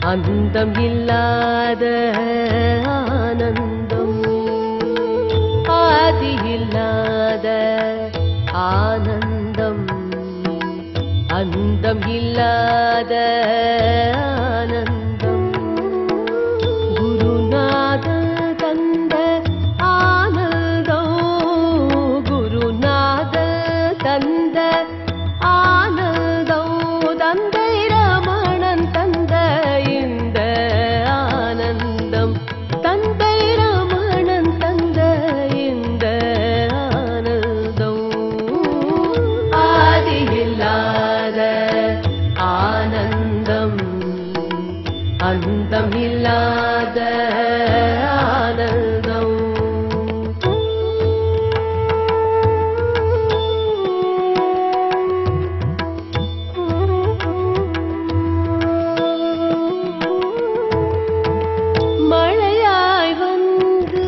அந்தம் இல்லாத ஆனந்தம் ஆதி இல்லாத ஆனந்தம் அந்தம் இல்லாத ஆனந்தம் குருநாத தந்த ஆனந்தம் குருநாத தந்த ஆனந்தம் தந்தை ரமணன் தந்த இந்த ஆனந்தம் தந்தை ரமணன் தந்த இந்த ஆனந்தம் ஆதி இல்லாத ஆனந்தம் அந்தம் இல்லாத ஆனந்தம் மழையாய் வந்து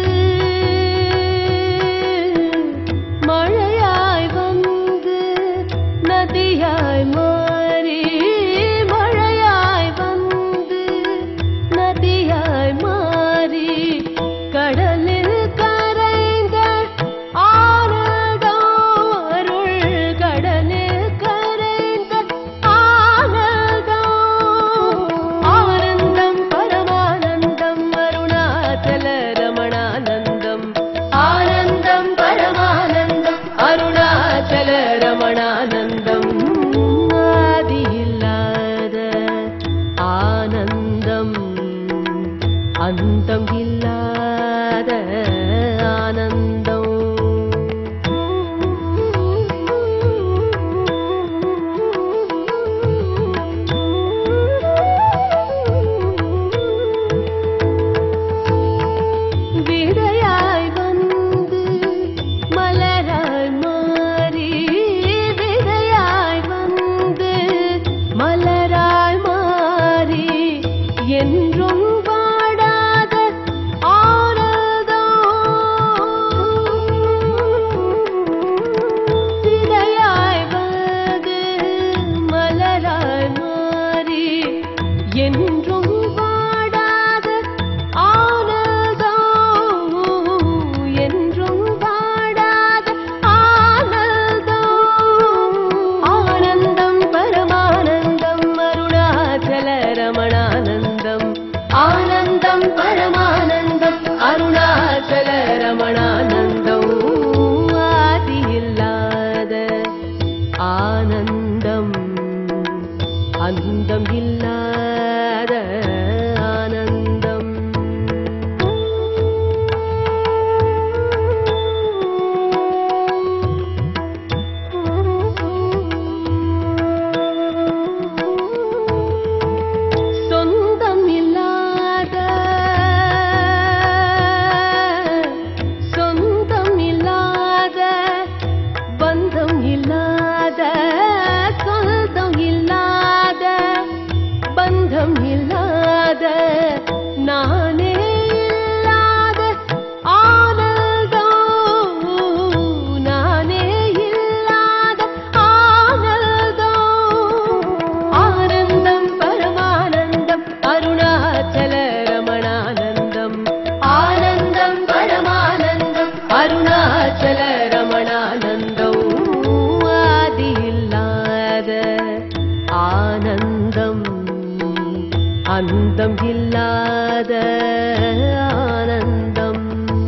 மழையாய் வந்து நதியாய் மாறி மழையாய் வந்து நதியாய் மாறி கடலில் கரைந்த ஆனதம் அருள் கடலில் கரைந்த ஆனதம் ஆனந்தம் பரமானந்தம் அருணாச்சல ரமணானந்தம் ஆனந்தம் பரமானந்தம் அருணாச்சல ரமணானந்தம் ஆதி இல்லாத ஆனந்தம் அந்தம் இல்லாத ஆனந்தம் விடையாய் வந்து மலராய் மாறி விடையாய் வந்து மலராய் மாறி என்றும் வாடாத ஆனதம் விடையாய் வந்து மலராய் மாறி என்றும் வாடாத ஆனதம் என்றும் வாடாத ஆனதம் ஆனந்தம் பரமானந்தம் அருணாச்சல ரமணானந்தம் ஆனந்தம் பரமானந்தம் அருணாச்சல ரமணானந்தம் ஆதி இல்லாத ஆனந்தம் அந்தம் இல்லாத ஆனந்தம் சொந்தம் இல்லாத சொந்தம் இல்லாத பந்தம் இல்லாத சொந்தம் இல்லாத பந்தம் இல்லாத நானே இல்லாத ஆனந்தம் நானே இல்லாத ஆனந்தம் ஆனந்தம் பரமானந்தம் அருணாச்சல ரமணானந்தம் ஆனந்தம் பரமானந்தம் அருணாச்சல ரமணானந்தம் ஆதி இல்லாத ஆனந்தம் அந்தம் இல்லாத ஆனந்தம்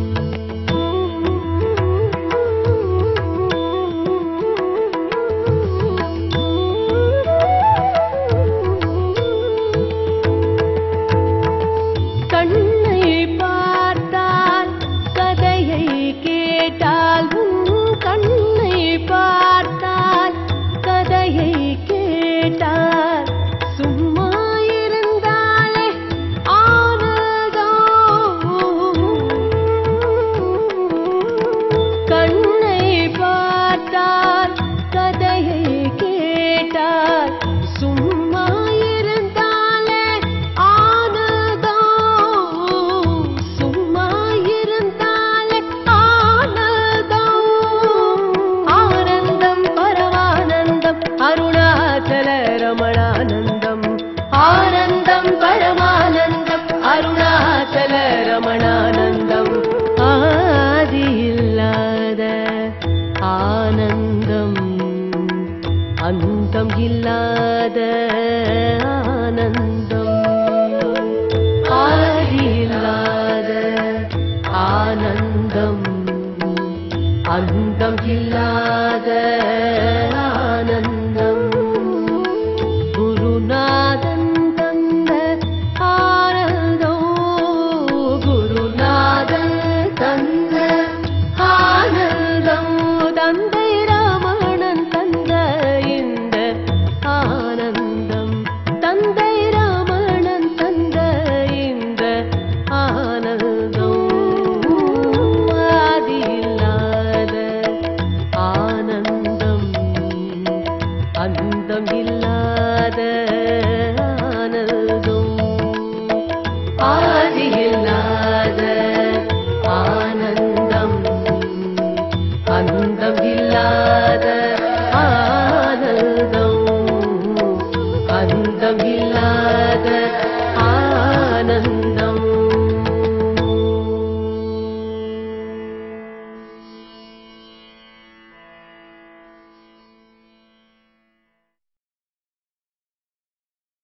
கண்ணை பார்த்தால் கதையை கேட்டால் உன் கண்ணை பார்த்தால் கதையை கேட்டால் சும்மா இருந்தாலே ஆனதம் ஆனந்தம் ஆதியில்லாத ஆனந்தம் அந்தம் இல்லாத ஆனந்தம் குருநாதன் தந்த ஆனந்தம் குருநாதன் தந்த ஆனந்தம் தந்தை ராமணன் தந்த இந்த ஆனந்தம் தந்தை ராமணன் தந்த இந்த ஆனந்தம் ஆதியில்லாத ஆனந்தம் அந்தம் இல்லாத ஆனந்தம் ஆதியில்லாத ஆனந்தம் அந்தம் இல்லாத ஆனந்தம் அந்தம் இல்லாத